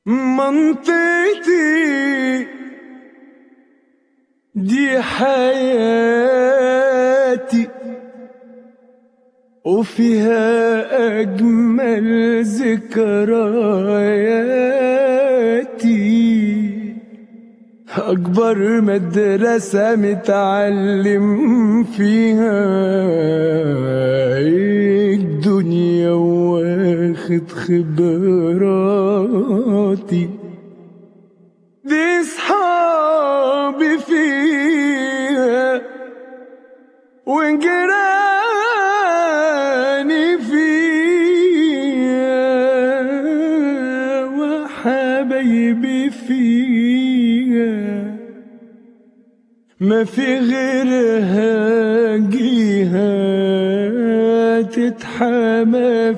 منطقتي دي حياتي وفيها أجمل ذكرياتي أكبر مدرسة متعلم فيها الدنيا واخد خبراتي دي صحابي فيها وجيراني فيها وحبايبي فيها ما في غيرها جيها تتحامى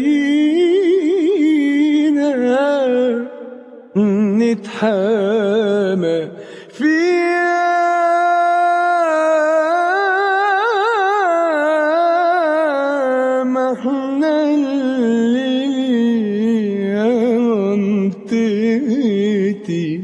فينا نتحامى فيها ما احنا اللي منطقتي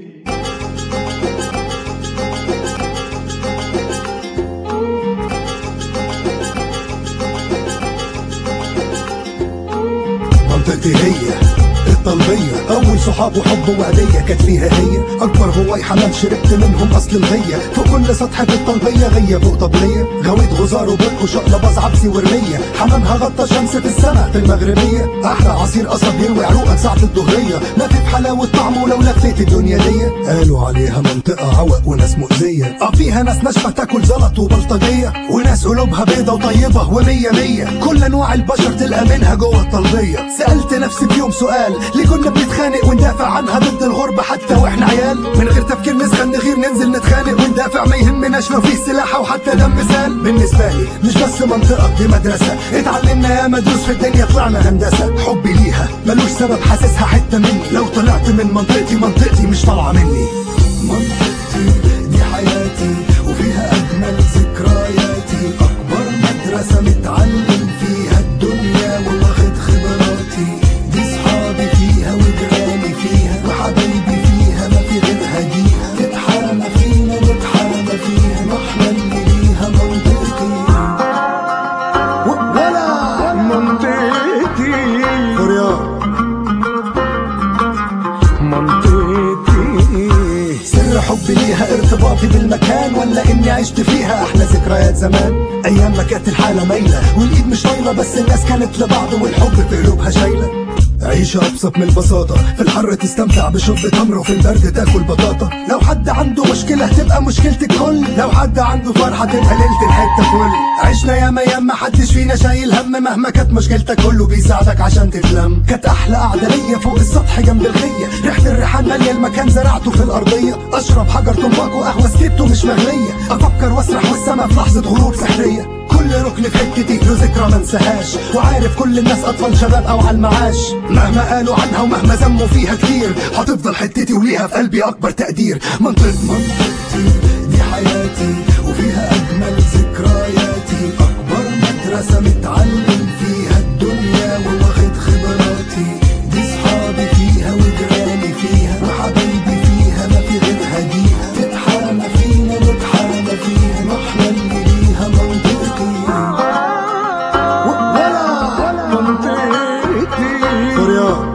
منطقتي هي الطلبية أول صحاب وحب وعدية كانت فيها هي أكبر هواي حمام شربت منهم أصل الغية في كل سطح في الطلبية غية فوق طبلية غويت غزار وبرق وشقلب عبسي ورمية حمامها غطى شمس في السماء في المغربية أحلى عصير قصب يروي عروقك ساعة الظهرية ما في بحلاوة طعمه لو لفيت الدنيا دي قالوا عليها منطقة عوق وناس مؤذية اه فيها ناس ناشفة تاكل زلط وبلطجية وناس قلوبها بيضة وطيبة ومية مية كل أنواع البشر تلقى منها جوه الطلبية سألت نفسي في يوم سؤال ليه كنا بنتخانق وندافع عنها ضد الغربة حتى واحنا عيال من غير تفكير نسخن نغير ننزل نتخانق وندافع ما يهمناش لو في سلاح وحتى دم سال بالنسبة لي مش بس منطقة دي مدرسة اتعلمنا يا مدروس في الدنيا طلعنا هندسة حبي ليها ملوش سبب حاسسها حتة مني لو طلعت من منطقتي منطقتي مش طالعة مني منطقتي دي حياتي وفيها أجمل ذكرياتي أكبر مدرسة متعلم فيها الدنيا واخد خبراتي دي صحابي فيها وجيراني فيها وحبايبي فيها ما في غيرها ديها تتحامى فينا نتحامى فيها نحنا اللي ليها منطقتي و- ولا منطقتي فريان منطقتي سر حبي ليها ارتباطي بالمكان ولا اني عشت فيها احلى ذكريات زمان ايام ما كانت الحاله مايله والايد مش طايله بس الناس كانت لبعض والحب في قلوبها شايله عيشة أبسط من البساطة في الحر تستمتع بشرب تمر وفي البرد تاكل بطاطا لو حد عنده مشكلة تبقى مشكلة الكل لو حد عنده فرحة تبقى ليلة الحتة فل عشنا ياما ياما محدش فينا شايل هم مهما كانت مشكلتك كله بيساعدك عشان تتلم كانت أحلى قعدة ليا فوق السطح جنب الغية ريحة الريحان مالية المكان زرعته في الأرضية أشرب حجر تنباك وقهوة سكيبته مش مغلية أفكر وأسرح والسما في لحظة غروب سحرية كل ركن في حتتي له ذكرى ما انساهاش وعارف كل الناس اطفال شباب او على المعاش مهما قالوا عنها ومهما ذموا فيها كتير هتفضل حتتي وليها في قلبي اكبر تقدير منطق منطقتي دي حياتي وفيها اجمل ذكرياتي اكبر مدرسه متعلم فيها الدنيا واخد خبراتي دي صحابي فيها وجيراني فيها وحبايبي فيها ما في غيرها ديها تتحامى فينا نتحامى فيها نحنا اللي ليها منطقتي و- ولا منطقتي فريان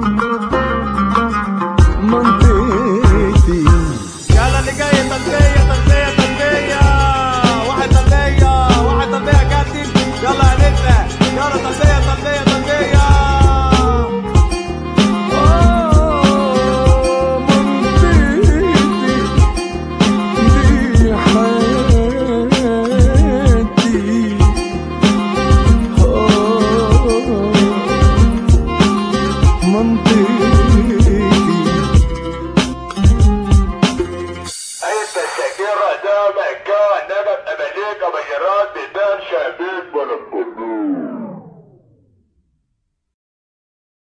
منطقتي يلا اللي جاي تلبية تلبية تلبية واحد تلبية واحد تلبية يا كابتن يلا يا نسا يلا تلبية تلبية تلبية آه، منطقتي دي حياتي آه، منطقتي انت الشاكرة ده مكان نبت امريكا